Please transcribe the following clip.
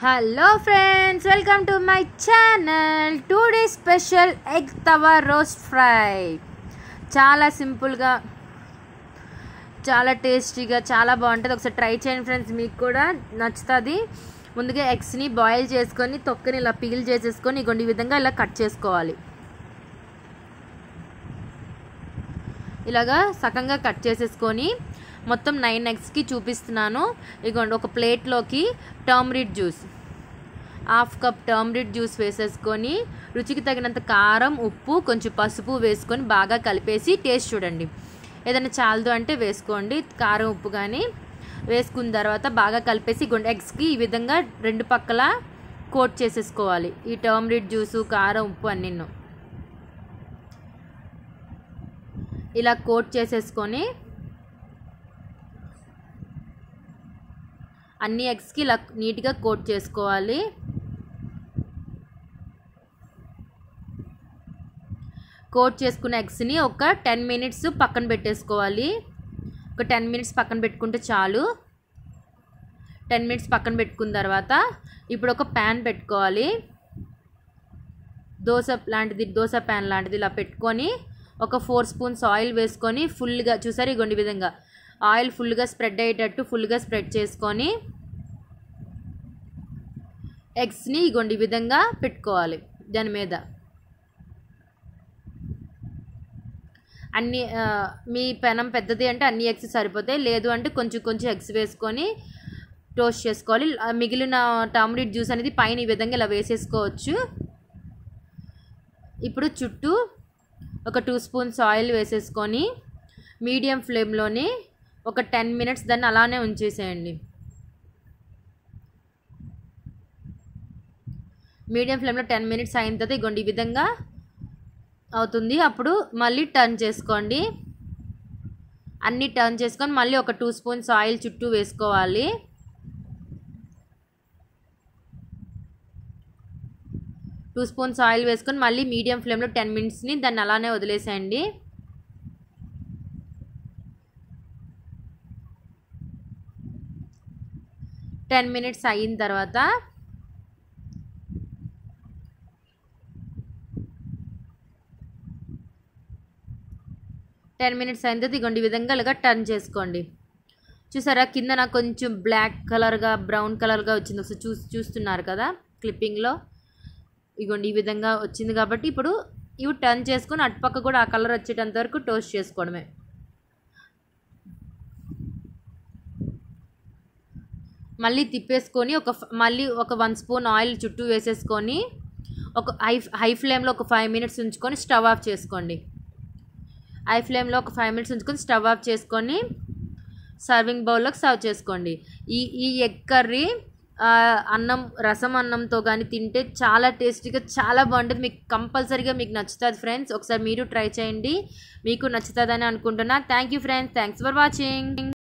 hello friends welcome to my channel today special egg tawa roast fry చాలా సింపుల్గా చాలా టేస్టీగా చాలా బాగుంటుంది ఒకసారి ట్రై చేయండి ఫ్రెండ్స్ మీకు కూడా నచ్చుతుంది ముందుగా ఎగ్స్ని బాయిల్ చేసుకొని తొక్కని ఇలా పీల్ చేసేసుకొని ఇగోండి ఈ విధంగా ఇలా కట్ చేసుకోవాలి ఇలాగా సగంగా కట్ చేసేసుకొని మొత్తం నైన్ ఎగ్స్కి చూపిస్తున్నాను ఇగోండి ఒక ప్లేట్లోకి turmeric juice half cup turmeric juice వేసేసుకొని రుచికి తగినంత కారం ఉప్పు కొంచెం పసుపు వేసుకొని బాగా కలిపేసి టేస్ట్ చూడండి ఏదైనా చాలదు అంటే వేసుకోండి కారం ఉప్పు కానీ వేసుకున్న తర్వాత బాగా కలిపేసి గుండె ఎగ్స్కి ఈ విధంగా రెండు పక్కల కోట్ చేసేసుకోవాలి ఈ టర్మరిక్ జ్యూసు కారం ఉప్పు అన్నీ ఇలా కోట్ చేసేసుకొని అన్ని ఎగ్స్కి ఇలా నీట్గా కోట్ చేసుకోవాలి కోట్ చేసుకున్న ఎగ్స్ని ఒక టెన్ మినిట్స్ పక్కన పెట్టేసుకోవాలి ఒక టెన్ మినిట్స్ పక్కన పెట్టుకుంటే చాలు టెన్ మినిట్స్ పక్కన పెట్టుకున్న తర్వాత ఇప్పుడు ఒక ప్యాన్ పెట్టుకోవాలి దోశ లాంటిది దోశ ప్యాన్ లాంటిది ఇలా పెట్టుకొని ఒక ఫోర్ స్పూన్స్ ఆయిల్ వేసుకొని ఫుల్గా చూసారు ఇగోండి విధంగా ఆయిల్ ఫుల్గా స్ప్రెడ్ అయ్యేటట్టు ఫుల్గా స్ప్రెడ్ చేసుకొని ఎగ్స్ని ఇగోండి విధంగా పెట్టుకోవాలి దాని మీద అన్ని మీ పెనం పెద్దది అంటే అన్ని ఎగ్స్ సరిపోతాయి లేదు అంటే కొంచెం కొంచెం ఎగ్స్ వేసుకొని టోస్ట్ చేసుకోవాలి మిగిలిన టర్మరిక్ జ్యూస్ అనేది పైన ఈ విధంగా ఇలా వేసేసుకోవచ్చు ఇప్పుడు చుట్టూ ఒక టూ స్పూన్స్ ఆయిల్ వేసేసుకొని మీడియం ఫ్లేమ్లోని ఒక టెన్ మినిట్స్ దాన్ని అలానే ఉంచేసేయండి మీడియం ఫ్లేమ్లో టెన్ మినిట్స్ అయిన తర్వాత ఇగోండి ఈ విధంగా అవుతుంది అప్పుడు మళ్ళీ టర్న్ చేసుకోండి అన్నీ టర్న్ చేసుకొని మళ్ళీ ఒక టూ స్పూన్స్ ఆయిల్ చుట్టూ వేసుకోవాలి టూ స్పూన్స్ ఆయిల్ వేసుకొని మళ్ళీ మీడియం ఫ్లేమ్లో టెన్ మినిట్స్ని దాన్ని అలానే వదిలేసేయండి టెన్ మినిట్స్ అయిన తర్వాత టెన్ మినిట్స్ అయిన తర్వాత ఇగోండి ఈ విధంగా ఇలాగా టర్న్ చేసుకోండి చూసారా కింద నాకు కొంచెం బ్లాక్ కలర్గా బ్రౌన్ కలర్గా వచ్చింది ఒకసారి చూ చూస్తున్నారు కదా క్లిప్పింగ్లో ఇగోండి ఈ విధంగా వచ్చింది కాబట్టి ఇప్పుడు ఇవి టర్న్ చేసుకొని అటుపక్క కూడా ఆ కలర్ వచ్చేటంత వరకు టోస్ట్ చేసుకోవడమే మళ్ళీ తిప్పేసుకొని ఒక మళ్ళీ ఒక వన్ స్పూన్ ఆయిల్ చుట్టూ వేసేసుకొని ఒక హై హై ఫ్లేమ్లో ఒక ఫైవ్ మినిట్స్ ఉంచుకొని స్టవ్ ఆఫ్ చేసుకోండి హై ఫ్లేమ్లో ఒక ఫైవ్ మినిట్స్ ఉంచుకొని స్టవ్ ఆఫ్ చేసుకొని సర్వింగ్ బౌల్లోకి సర్వ్ చేసుకోండి ఈ ఈ ఎగ్ కర్రీ అన్నం రసం అన్నంతో కానీ తింటే చాలా టేస్టీగా చాలా బాగుంటుంది మీకు కంపల్సరీగా మీకు నచ్చుతుంది ఫ్రెండ్స్ ఒకసారి మీరు ట్రై చేయండి మీకు నచ్చుతుందని అనుకుంటున్నా thank you friends thanks for watching